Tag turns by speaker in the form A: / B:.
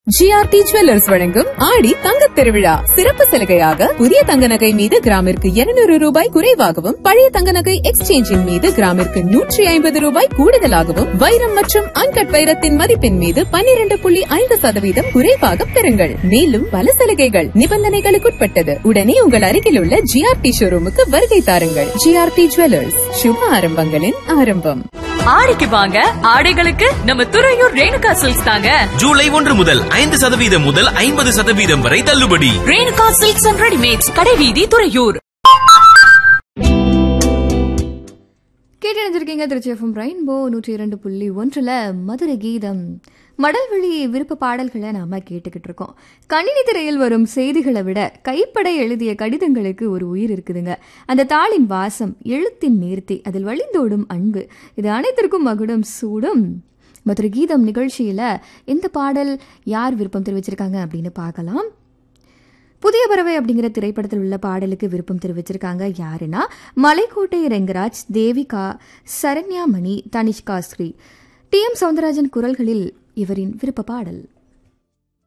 A: GRT jewellers வழங்கும் ஆடி தங்கத் திருவிழா சிறப்பு சலுகையாக புதிய தங்க நகை மீது கிராமிற்கு 200 ரூபாய் குறைவாகவும் பழைய தங்க நகை எக்ஸ்சேஞ்சின் மீது கிராமிற்கு நூற்றி ஐம்பது ரூபாய் கூடுதலாகவும் வைரம் மற்றும் அன்கட் வைரத்தின் மதிப்பின் மீது 12.5% புள்ளி ஐந்து சதவீதம் குறைவாக பெறுங்கள் மேலும் பல சலுகைகள் நிபந்தனைகளுக்குட்பட்டது உடனே உங்கள் அருகில் உள்ள ஜிஆர்டி ஷோரூமுக்கு வருகை தாருங்கள் ஜிஆர்டி ஜுவல்லர்ஸ் சுப ஆரம்பங்களின் ஆரம்பம்
B: ஆடிக்கு வாங்க ஆடைகளுக்கு நம்ம துறையூர் ரேணுகா சில்க்ஸ் தாங்க
C: ஜூலை ஒன்று முதல் ஐந்து சதவீதம் முதல் ஐம்பது சதவீதம் வரை தள்ளுபடி
B: ரேணுகா சில்க்ஸ் அண்ட் ரெடிமேட்ஸ் கடைவீதி துறையூர்
D: கேட்டறிஞ்சிருக்கீங்க திருச்சி எஃப்எம் ரெயின்போ நூற்றி இரண்டு புள்ளி ஒன்றில் மதுரை கீதம் மடல்வழி விருப்ப பாடல்களை நாம கேட்டுக்கிட்டு இருக்கோம் கணினி திரையில் வரும் செய்திகளை விட கைப்பட எழுதிய கடிதங்களுக்கு ஒரு உயிர் இருக்குதுங்க அந்த தாளின் வாசம் எழுத்தின் நேர்த்தி அதில் வழிந்தோடும் அன்பு இது அனைத்திற்கும் மகுடம் சூடும் மதுரை கீதம் நிகழ்ச்சியில் இந்த பாடல் யார் விருப்பம் தெரிவிச்சிருக்காங்க அப்படின்னு பார்க்கலாம் புதிய பறவை அப்படிங்கிற திரைப்படத்தில் உள்ள பாடலுக்கு விருப்பம் தெரிவிச்சிருக்காங்க யாருன்னா மலைக்கோட்டை ரெங்கராஜ் தேவிகா சரண்யாமணி தனிஷ்கா ஸ்ரீ டி எம் சவுந்தரராஜன் குரல்களில் இவரின் விருப்ப பாடல்